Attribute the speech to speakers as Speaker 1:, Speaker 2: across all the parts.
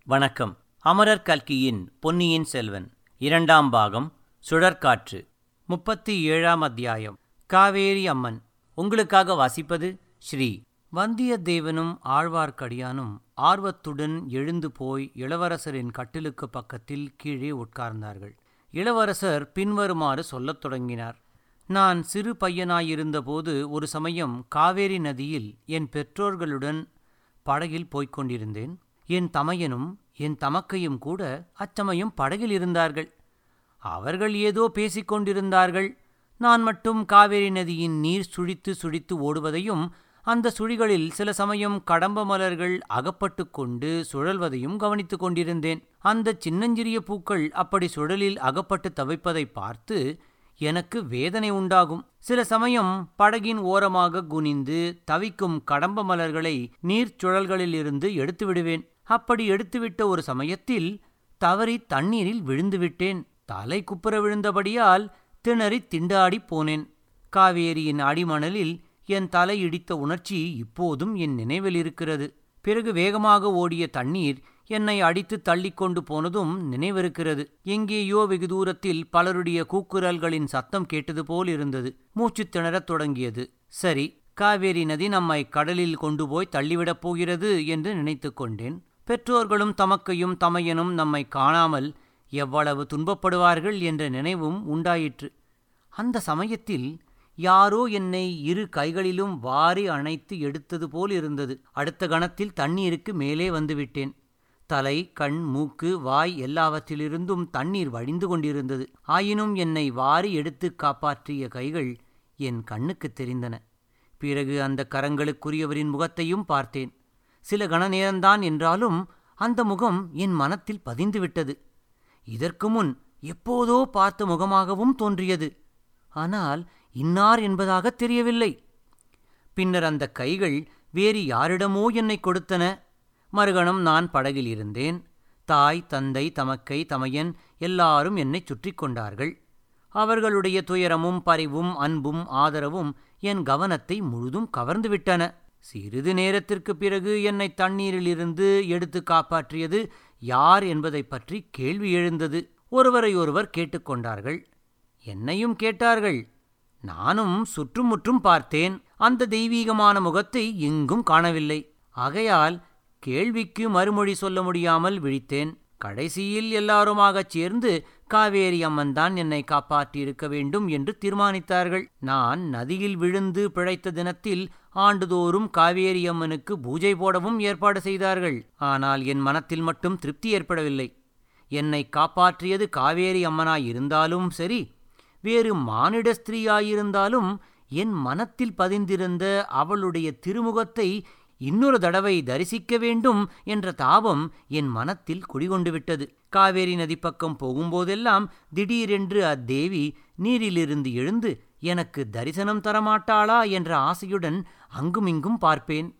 Speaker 1: வணக்கம் அமரர் கல்கியின் பொன்னியின் செல்வன் இரண்டாம் பாகம் சுழற்காற்று முப்பத்தி ஏழாம் அத்தியாயம் காவேரி அம்மன் உங்களுக்காக வாசிப்பது ஸ்ரீ வந்தியத்தேவனும் ஆழ்வார்க்கடியானும் ஆர்வத்துடன் எழுந்து போய் இளவரசரின் கட்டிலுக்கு பக்கத்தில் கீழே உட்கார்ந்தார்கள் இளவரசர் பின்வருமாறு சொல்லத் தொடங்கினார் நான் சிறு பையனாயிருந்தபோது ஒரு சமயம் காவேரி நதியில் என் பெற்றோர்களுடன் படகில் போய்க் கொண்டிருந்தேன் என் தமையனும் என் தமக்கையும் கூட அச்சமயம் படகில் இருந்தார்கள் அவர்கள் ஏதோ பேசிக் கொண்டிருந்தார்கள் நான் மட்டும் காவேரி நதியின் நீர் சுழித்து சுழித்து ஓடுவதையும் அந்த சுழிகளில் சில சமயம் கடம்ப மலர்கள் அகப்பட்டு கொண்டு சுழல்வதையும் கவனித்துக் கொண்டிருந்தேன் அந்த சின்னஞ்சிறிய பூக்கள் அப்படி சுழலில் அகப்பட்டு தவிப்பதை பார்த்து எனக்கு வேதனை உண்டாகும் சில சமயம் படகின் ஓரமாக குனிந்து தவிக்கும் கடம்ப மலர்களை நீர்ச்சுழல்களிலிருந்து எடுத்து விடுவேன் அப்படி எடுத்துவிட்ட ஒரு சமயத்தில் தவறி தண்ணீரில் விழுந்து விட்டேன் தலை குப்புற விழுந்தபடியால் திணறி திண்டாடிப் போனேன் காவேரியின் அடிமணலில் என் தலை இடித்த உணர்ச்சி இப்போதும் என் நினைவில் இருக்கிறது பிறகு வேகமாக ஓடிய தண்ணீர் என்னை அடித்து தள்ளிக்கொண்டு போனதும் நினைவிருக்கிறது எங்கேயோ வெகு தூரத்தில் பலருடைய கூக்குரல்களின் சத்தம் கேட்டது போல் இருந்தது மூச்சு திணறத் தொடங்கியது சரி காவேரி நதி நம்மை கடலில் கொண்டு போய் தள்ளிவிடப் போகிறது என்று நினைத்து கொண்டேன் பெற்றோர்களும் தமக்கையும் தமையனும் நம்மை காணாமல் எவ்வளவு துன்பப்படுவார்கள் என்ற நினைவும் உண்டாயிற்று அந்த சமயத்தில் யாரோ என்னை இரு கைகளிலும் வாரி அணைத்து எடுத்தது போல் இருந்தது அடுத்த கணத்தில் தண்ணீருக்கு மேலே வந்துவிட்டேன் தலை கண் மூக்கு வாய் எல்லாவற்றிலிருந்தும் தண்ணீர் வழிந்து கொண்டிருந்தது ஆயினும் என்னை வாரி எடுத்து காப்பாற்றிய கைகள் என் கண்ணுக்குத் தெரிந்தன பிறகு அந்த கரங்களுக்குரியவரின் முகத்தையும் பார்த்தேன் சில கண நேரம்தான் என்றாலும் அந்த முகம் என் மனத்தில் பதிந்துவிட்டது இதற்கு முன் எப்போதோ பார்த்த முகமாகவும் தோன்றியது ஆனால் இன்னார் என்பதாக தெரியவில்லை பின்னர் அந்த கைகள் வேறு யாரிடமோ என்னை கொடுத்தன மறுகணம் நான் படகில் இருந்தேன் தாய் தந்தை தமக்கை தமையன் எல்லாரும் என்னைச் சுற்றி கொண்டார்கள் அவர்களுடைய துயரமும் பரிவும் அன்பும் ஆதரவும் என் கவனத்தை முழுதும் கவர்ந்துவிட்டன சிறிது நேரத்திற்கு பிறகு என்னை தண்ணீரிலிருந்து எடுத்து காப்பாற்றியது யார் என்பதைப் பற்றி கேள்வி எழுந்தது ஒருவரையொருவர் கேட்டுக்கொண்டார்கள் என்னையும் கேட்டார்கள் நானும் சுற்றுமுற்றும் பார்த்தேன் அந்த தெய்வீகமான முகத்தை எங்கும் காணவில்லை ஆகையால் கேள்விக்கு மறுமொழி சொல்ல முடியாமல் விழித்தேன் கடைசியில் எல்லாருமாகச் சேர்ந்து காவேரி அம்மன் தான் என்னை காப்பாற்றியிருக்க வேண்டும் என்று தீர்மானித்தார்கள் நான் நதியில் விழுந்து பிழைத்த தினத்தில் ஆண்டுதோறும் காவேரி அம்மனுக்கு பூஜை போடவும் ஏற்பாடு செய்தார்கள் ஆனால் என் மனத்தில் மட்டும் திருப்தி ஏற்படவில்லை என்னை காப்பாற்றியது காவேரி அம்மனாயிருந்தாலும் சரி வேறு மானிட ஸ்திரீயாயிருந்தாலும் என் மனத்தில் பதிந்திருந்த அவளுடைய திருமுகத்தை இன்னொரு தடவை தரிசிக்க வேண்டும் என்ற தாபம் என் மனத்தில் குடிகொண்டு விட்டது காவேரி நதிப்பக்கம் போகும்போதெல்லாம் திடீரென்று அத்தேவி நீரிலிருந்து எழுந்து எனக்கு தரிசனம் தரமாட்டாளா என்ற ஆசையுடன் அங்குமிங்கும் பார்ப்பேன்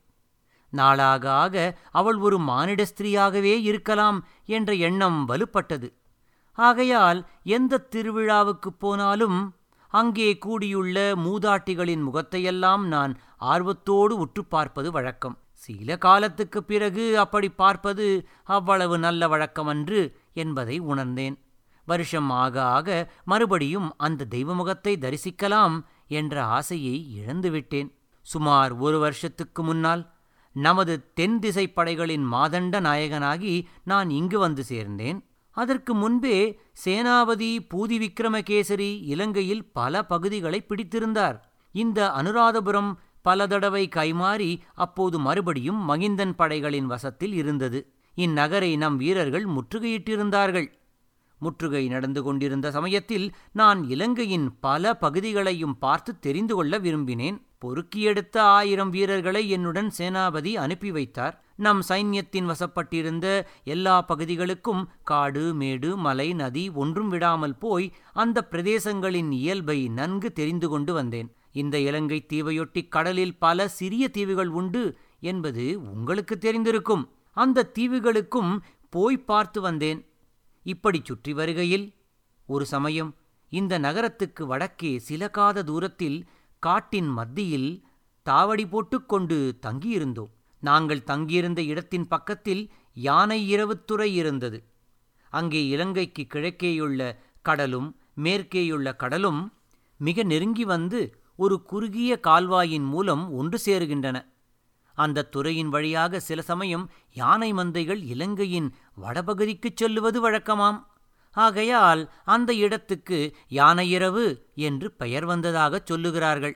Speaker 1: நாளாக ஆக அவள் ஒரு மானிட ஸ்திரீயாகவே இருக்கலாம் என்ற எண்ணம் வலுப்பட்டது ஆகையால் எந்த திருவிழாவுக்குப் போனாலும் அங்கே கூடியுள்ள மூதாட்டிகளின் முகத்தையெல்லாம் நான் ஆர்வத்தோடு உற்று பார்ப்பது வழக்கம் சில காலத்துக்குப் பிறகு அப்படி பார்ப்பது அவ்வளவு நல்ல வழக்கமன்று என்பதை உணர்ந்தேன் வருஷம் ஆக ஆக மறுபடியும் அந்த தெய்வமுகத்தை தரிசிக்கலாம் என்ற ஆசையை இழந்துவிட்டேன் சுமார் ஒரு வருஷத்துக்கு முன்னால் நமது தென் திசை படைகளின் மாதண்ட நாயகனாகி நான் இங்கு வந்து சேர்ந்தேன் அதற்கு முன்பே சேனாபதி பூதி விக்ரமகேசரி இலங்கையில் பல பகுதிகளை பிடித்திருந்தார் இந்த அனுராதபுரம் பல தடவை கைமாறி அப்போது மறுபடியும் மகிந்தன் படைகளின் வசத்தில் இருந்தது இந்நகரை நம் வீரர்கள் முற்றுகையிட்டிருந்தார்கள் முற்றுகை நடந்து கொண்டிருந்த சமயத்தில் நான் இலங்கையின் பல பகுதிகளையும் பார்த்து தெரிந்து கொள்ள விரும்பினேன் பொறுக்கியெடுத்த ஆயிரம் வீரர்களை என்னுடன் சேனாபதி அனுப்பி வைத்தார் நம் சைன்யத்தின் வசப்பட்டிருந்த எல்லா பகுதிகளுக்கும் காடு மேடு மலை நதி ஒன்றும் விடாமல் போய் அந்த பிரதேசங்களின் இயல்பை நன்கு தெரிந்து கொண்டு வந்தேன் இந்த இலங்கை தீவையொட்டி கடலில் பல சிறிய தீவுகள் உண்டு என்பது உங்களுக்கு தெரிந்திருக்கும் அந்த தீவுகளுக்கும் போய் பார்த்து வந்தேன் இப்படி சுற்றி வருகையில் ஒரு சமயம் இந்த நகரத்துக்கு வடக்கே சில காத தூரத்தில் காட்டின் மத்தியில் தாவடி போட்டுக்கொண்டு தங்கியிருந்தோம் நாங்கள் தங்கியிருந்த இடத்தின் பக்கத்தில் யானை இரவுத்துறை இருந்தது அங்கே இலங்கைக்கு கிழக்கேயுள்ள கடலும் மேற்கேயுள்ள கடலும் மிக நெருங்கி வந்து ஒரு குறுகிய கால்வாயின் மூலம் ஒன்று சேருகின்றன அந்த துறையின் வழியாக சில சமயம் யானை மந்தைகள் இலங்கையின் வடபகுதிக்குச் செல்லுவது வழக்கமாம் ஆகையால் அந்த இடத்துக்கு யானையிரவு என்று பெயர் வந்ததாகச் சொல்லுகிறார்கள்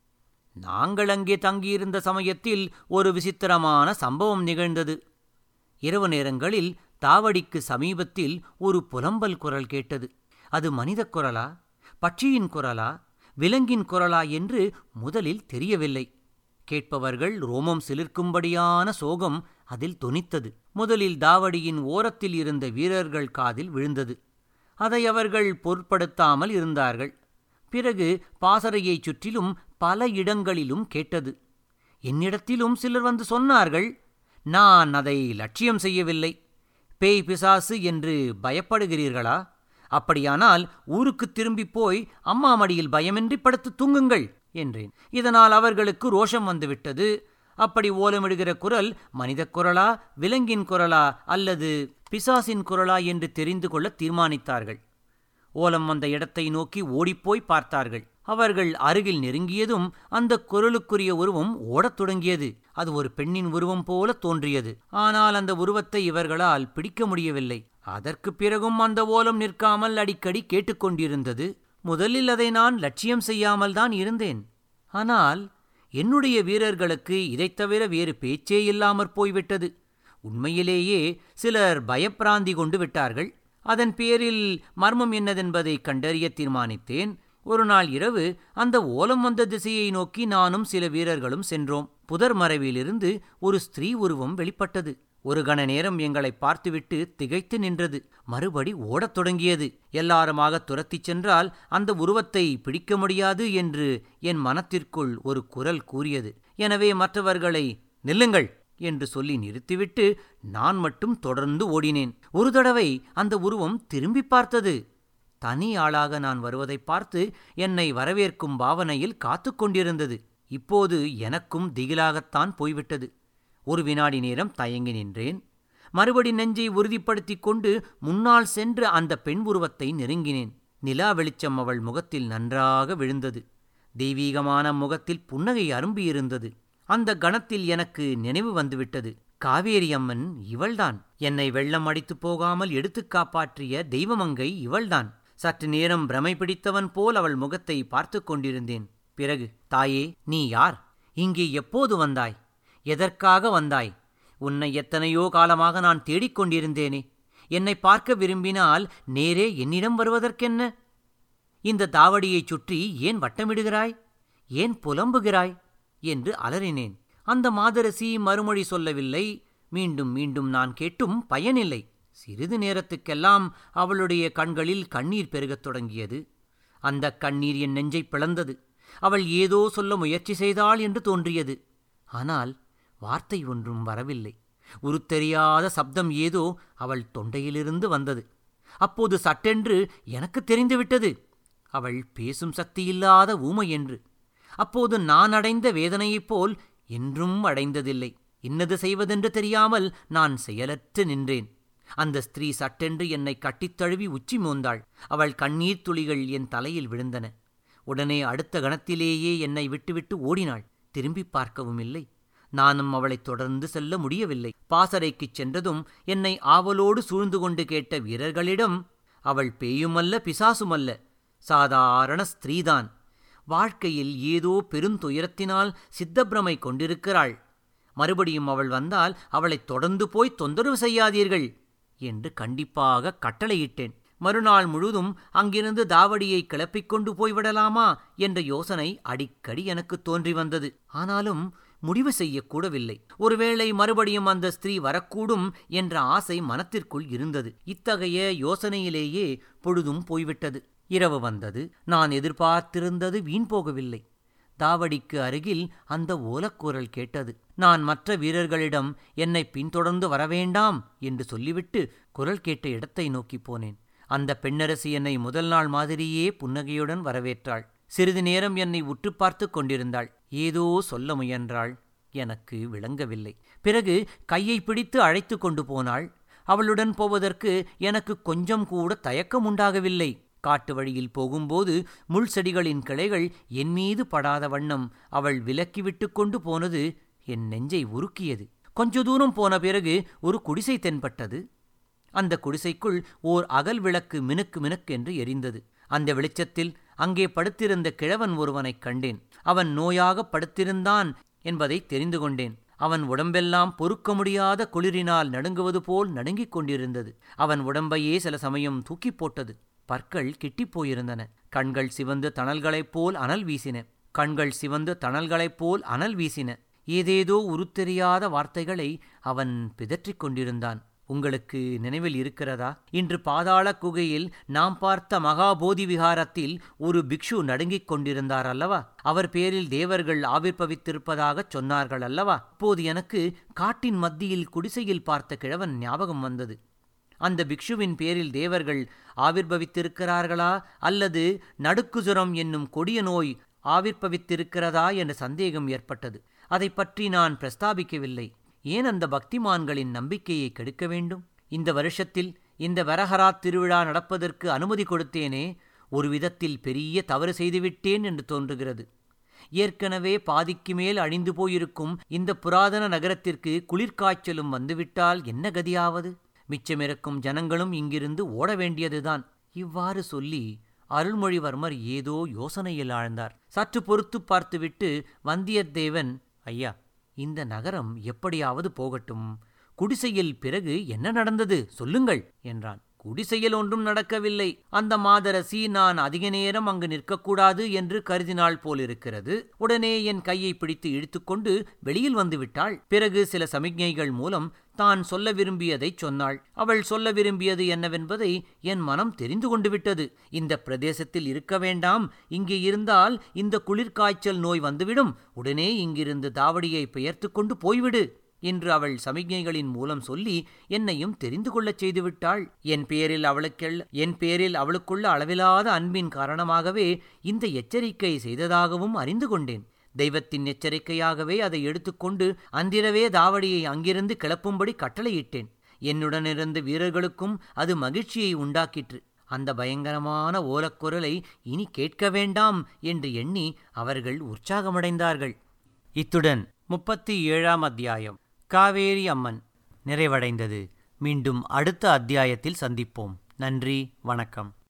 Speaker 1: நாங்கள் அங்கே தங்கியிருந்த சமயத்தில் ஒரு விசித்திரமான சம்பவம் நிகழ்ந்தது இரவு நேரங்களில் தாவடிக்கு சமீபத்தில் ஒரு புலம்பல் குரல் கேட்டது அது மனிதக் குரலா பட்சியின் குரலா விலங்கின் குரலா என்று முதலில் தெரியவில்லை கேட்பவர்கள் ரோமம் சிலிர்க்கும்படியான சோகம் அதில் தொனித்தது முதலில் தாவடியின் ஓரத்தில் இருந்த வீரர்கள் காதில் விழுந்தது அதை அவர்கள் பொருட்படுத்தாமல் இருந்தார்கள் பிறகு பாசறையைச் சுற்றிலும் பல இடங்களிலும் கேட்டது என்னிடத்திலும் சிலர் வந்து சொன்னார்கள் நான் அதை லட்சியம் செய்யவில்லை பேய் பிசாசு என்று பயப்படுகிறீர்களா அப்படியானால் ஊருக்கு திரும்பிப் போய் அம்மா மடியில் பயமின்றி படுத்து தூங்குங்கள் என்றேன் இதனால் அவர்களுக்கு ரோஷம் வந்துவிட்டது அப்படி ஓலமிடுகிற குரல் மனிதக் குரலா விலங்கின் குரலா அல்லது பிசாசின் குரலா என்று தெரிந்து கொள்ள தீர்மானித்தார்கள் ஓலம் வந்த இடத்தை நோக்கி ஓடிப்போய் பார்த்தார்கள் அவர்கள் அருகில் நெருங்கியதும் அந்த குரலுக்குரிய உருவம் ஓடத் தொடங்கியது அது ஒரு பெண்ணின் உருவம் போல தோன்றியது ஆனால் அந்த உருவத்தை இவர்களால் பிடிக்க முடியவில்லை அதற்குப் பிறகும் அந்த ஓலம் நிற்காமல் அடிக்கடி கேட்டுக்கொண்டிருந்தது முதலில் அதை நான் லட்சியம் செய்யாமல் தான் இருந்தேன் ஆனால் என்னுடைய வீரர்களுக்கு இதைத் தவிர வேறு பேச்சே இல்லாமற் போய்விட்டது உண்மையிலேயே சிலர் பயப்பிராந்தி கொண்டு விட்டார்கள் அதன் பேரில் மர்மம் என்னதென்பதை கண்டறிய தீர்மானித்தேன் ஒரு நாள் இரவு அந்த ஓலம் வந்த திசையை நோக்கி நானும் சில வீரர்களும் சென்றோம் புதர் மறைவிலிருந்து ஒரு ஸ்திரீ உருவம் வெளிப்பட்டது ஒரு கண நேரம் எங்களை பார்த்துவிட்டு திகைத்து நின்றது மறுபடி ஓடத் தொடங்கியது எல்லாருமாக துரத்திச் சென்றால் அந்த உருவத்தை பிடிக்க முடியாது என்று என் மனத்திற்குள் ஒரு குரல் கூறியது எனவே மற்றவர்களை நில்லுங்கள் என்று சொல்லி நிறுத்திவிட்டு நான் மட்டும் தொடர்ந்து ஓடினேன் ஒரு தடவை அந்த உருவம் திரும்பி பார்த்தது தனி ஆளாக நான் வருவதை பார்த்து என்னை வரவேற்கும் பாவனையில் காத்து கொண்டிருந்தது இப்போது எனக்கும் திகிலாகத்தான் போய்விட்டது ஒரு வினாடி நேரம் தயங்கி நின்றேன் மறுபடி நெஞ்சை உறுதிப்படுத்திக் கொண்டு முன்னால் சென்று அந்த பெண் உருவத்தை நெருங்கினேன் நிலா வெளிச்சம் அவள் முகத்தில் நன்றாக விழுந்தது தெய்வீகமான முகத்தில் புன்னகை அரும்பியிருந்தது அந்த கணத்தில் எனக்கு நினைவு வந்துவிட்டது காவேரி அம்மன் இவள்தான் என்னை வெள்ளம் அடித்துப் போகாமல் எடுத்துக் காப்பாற்றிய தெய்வமங்கை இவள்தான் சற்று நேரம் பிரமை பிடித்தவன் போல் அவள் முகத்தை பார்த்து கொண்டிருந்தேன் பிறகு தாயே நீ யார் இங்கே எப்போது வந்தாய் எதற்காக வந்தாய் உன்னை எத்தனையோ காலமாக நான் தேடிக் கொண்டிருந்தேனே என்னை பார்க்க விரும்பினால் நேரே என்னிடம் வருவதற்கென்ன இந்த தாவடியைச் சுற்றி ஏன் வட்டமிடுகிறாய் ஏன் புலம்புகிறாய் என்று அலறினேன் அந்த மாதரசி மறுமொழி சொல்லவில்லை மீண்டும் மீண்டும் நான் கேட்டும் பயனில்லை சிறிது நேரத்துக்கெல்லாம் அவளுடைய கண்களில் கண்ணீர் பெருகத் தொடங்கியது அந்த கண்ணீர் என் நெஞ்சை பிளந்தது அவள் ஏதோ சொல்ல முயற்சி செய்தாள் என்று தோன்றியது ஆனால் வார்த்தை ஒன்றும் வரவில்லை உருத்தெரியாத சப்தம் ஏதோ அவள் தொண்டையிலிருந்து வந்தது அப்போது சட்டென்று எனக்கு தெரிந்துவிட்டது அவள் பேசும் சக்தியில்லாத ஊமை என்று அப்போது நான் அடைந்த வேதனையைப் போல் என்றும் அடைந்ததில்லை இன்னது செய்வதென்று தெரியாமல் நான் செயலற்று நின்றேன் அந்த ஸ்திரீ சட்டென்று என்னை கட்டித் தழுவி உச்சி மோந்தாள் அவள் கண்ணீர் துளிகள் என் தலையில் விழுந்தன உடனே அடுத்த கணத்திலேயே என்னை விட்டுவிட்டு ஓடினாள் திரும்பி பார்க்கவும் இல்லை நானும் அவளைத் தொடர்ந்து செல்ல முடியவில்லை பாசறைக்குச் சென்றதும் என்னை ஆவலோடு சூழ்ந்து கொண்டு கேட்ட வீரர்களிடம் அவள் பேயுமல்ல பிசாசுமல்ல சாதாரண ஸ்திரீதான் வாழ்க்கையில் ஏதோ பெருந்துயரத்தினால் சித்தப்பிரமை கொண்டிருக்கிறாள் மறுபடியும் அவள் வந்தால் அவளைத் தொடர்ந்து போய் தொந்தரவு செய்யாதீர்கள் என்று கண்டிப்பாக கட்டளையிட்டேன் மறுநாள் முழுதும் அங்கிருந்து தாவடியை கிளப்பிக் கொண்டு போய்விடலாமா என்ற யோசனை அடிக்கடி எனக்கு தோன்றி வந்தது ஆனாலும் முடிவு செய்யக்கூடவில்லை ஒருவேளை மறுபடியும் அந்த ஸ்திரீ வரக்கூடும் என்ற ஆசை மனத்திற்குள் இருந்தது இத்தகைய யோசனையிலேயே பொழுதும் போய்விட்டது இரவு வந்தது நான் எதிர்பார்த்திருந்தது வீண் போகவில்லை தாவடிக்கு அருகில் அந்த ஓலக்குரல் கேட்டது நான் மற்ற வீரர்களிடம் என்னை பின்தொடர்ந்து வரவேண்டாம் என்று சொல்லிவிட்டு குரல் கேட்ட இடத்தை நோக்கிப் போனேன் அந்த பெண்ணரசி என்னை முதல் நாள் மாதிரியே புன்னகையுடன் வரவேற்றாள் சிறிது நேரம் என்னை உற்று பார்த்து கொண்டிருந்தாள் ஏதோ சொல்ல முயன்றாள் எனக்கு விளங்கவில்லை பிறகு கையை பிடித்து அழைத்து கொண்டு போனாள் அவளுடன் போவதற்கு எனக்கு கொஞ்சம் கூட தயக்கம் உண்டாகவில்லை காட்டு வழியில் போகும்போது முள் செடிகளின் கிளைகள் என் மீது படாத வண்ணம் அவள் விலக்கிவிட்டு கொண்டு போனது என் நெஞ்சை உருக்கியது கொஞ்ச தூரம் போன பிறகு ஒரு குடிசை தென்பட்டது அந்த குடிசைக்குள் ஓர் அகல் விளக்கு மினுக்கு மினுக்கென்று எரிந்தது அந்த வெளிச்சத்தில் அங்கே படுத்திருந்த கிழவன் ஒருவனைக் கண்டேன் அவன் நோயாக படுத்திருந்தான் என்பதை தெரிந்து கொண்டேன் அவன் உடம்பெல்லாம் பொறுக்க முடியாத குளிரினால் நடுங்குவது போல் நடுங்கிக் கொண்டிருந்தது அவன் உடம்பையே சில சமயம் தூக்கி போட்டது பற்கள் கிட்டிப் போயிருந்தன கண்கள் சிவந்து தணல்களைப் போல் அனல் வீசின கண்கள் சிவந்து தணல்களைப் போல் அனல் வீசின ஏதேதோ உருத்தெரியாத வார்த்தைகளை அவன் பிதற்றிக் கொண்டிருந்தான் உங்களுக்கு நினைவில் இருக்கிறதா இன்று பாதாள குகையில் நாம் பார்த்த மகாபோதி விகாரத்தில் ஒரு பிக்ஷு நடுங்கிக் கொண்டிருந்தார் அல்லவா அவர் பேரில் தேவர்கள் ஆவிர்ப்பவித்திருப்பதாகச் சொன்னார்கள் அல்லவா இப்போது எனக்கு காட்டின் மத்தியில் குடிசையில் பார்த்த கிழவன் ஞாபகம் வந்தது அந்த பிக்ஷுவின் பேரில் தேவர்கள் ஆவிர்பவித்திருக்கிறார்களா அல்லது நடுக்குஜுரம் என்னும் கொடிய நோய் ஆவிர்ப்பவித்திருக்கிறதா என்ற சந்தேகம் ஏற்பட்டது அதை பற்றி நான் பிரஸ்தாபிக்கவில்லை ஏன் அந்த பக்திமான்களின் நம்பிக்கையை கெடுக்க வேண்டும் இந்த வருஷத்தில் இந்த வரஹராத் திருவிழா நடப்பதற்கு அனுமதி கொடுத்தேனே ஒரு விதத்தில் பெரிய தவறு செய்துவிட்டேன் என்று தோன்றுகிறது ஏற்கனவே பாதிக்கு மேல் அழிந்து போயிருக்கும் இந்த புராதன நகரத்திற்கு குளிர்காய்ச்சலும் வந்துவிட்டால் என்ன கதியாவது மிச்சமிருக்கும் ஜனங்களும் இங்கிருந்து ஓட வேண்டியதுதான் இவ்வாறு சொல்லி அருள்மொழிவர்மர் ஏதோ யோசனையில் ஆழ்ந்தார் சற்று பொறுத்து பார்த்துவிட்டு வந்தியத்தேவன் ஐயா இந்த நகரம் எப்படியாவது போகட்டும் குடிசையில் பிறகு என்ன நடந்தது சொல்லுங்கள் என்றான் குடிசையில் ஒன்றும் நடக்கவில்லை அந்த மாதரசி நான் அதிக நேரம் அங்கு நிற்கக்கூடாது என்று கருதினாள் போலிருக்கிறது உடனே என் கையை பிடித்து இழுத்துக்கொண்டு வெளியில் வந்துவிட்டாள் பிறகு சில சமிக்ஞைகள் மூலம் தான் சொல்ல விரும்பியதைச் சொன்னாள் அவள் சொல்ல விரும்பியது என்னவென்பதை என் மனம் தெரிந்து கொண்டு விட்டது இந்த பிரதேசத்தில் இருக்க வேண்டாம் இங்கே இருந்தால் இந்த குளிர்காய்ச்சல் நோய் வந்துவிடும் உடனே இங்கிருந்து தாவடியை பெயர்த்து கொண்டு போய்விடு என்று அவள் சமிக்ஞைகளின் மூலம் சொல்லி என்னையும் தெரிந்து கொள்ளச் செய்துவிட்டாள் என் பேரில் அவளுக்கெள்ள என் பேரில் அவளுக்குள்ள அளவிலாத அன்பின் காரணமாகவே இந்த எச்சரிக்கை செய்ததாகவும் அறிந்து கொண்டேன் தெய்வத்தின் எச்சரிக்கையாகவே அதை எடுத்துக்கொண்டு அன்றிரவே தாவடியை அங்கிருந்து கிளப்பும்படி கட்டளையிட்டேன் என்னுடனிருந்த வீரர்களுக்கும் அது மகிழ்ச்சியை உண்டாக்கிற்று அந்த பயங்கரமான ஓலக்குரலை இனி கேட்க வேண்டாம் என்று எண்ணி அவர்கள் உற்சாகமடைந்தார்கள் இத்துடன் முப்பத்தி ஏழாம் அத்தியாயம் காவேரி அம்மன் நிறைவடைந்தது மீண்டும் அடுத்த அத்தியாயத்தில் சந்திப்போம் நன்றி வணக்கம்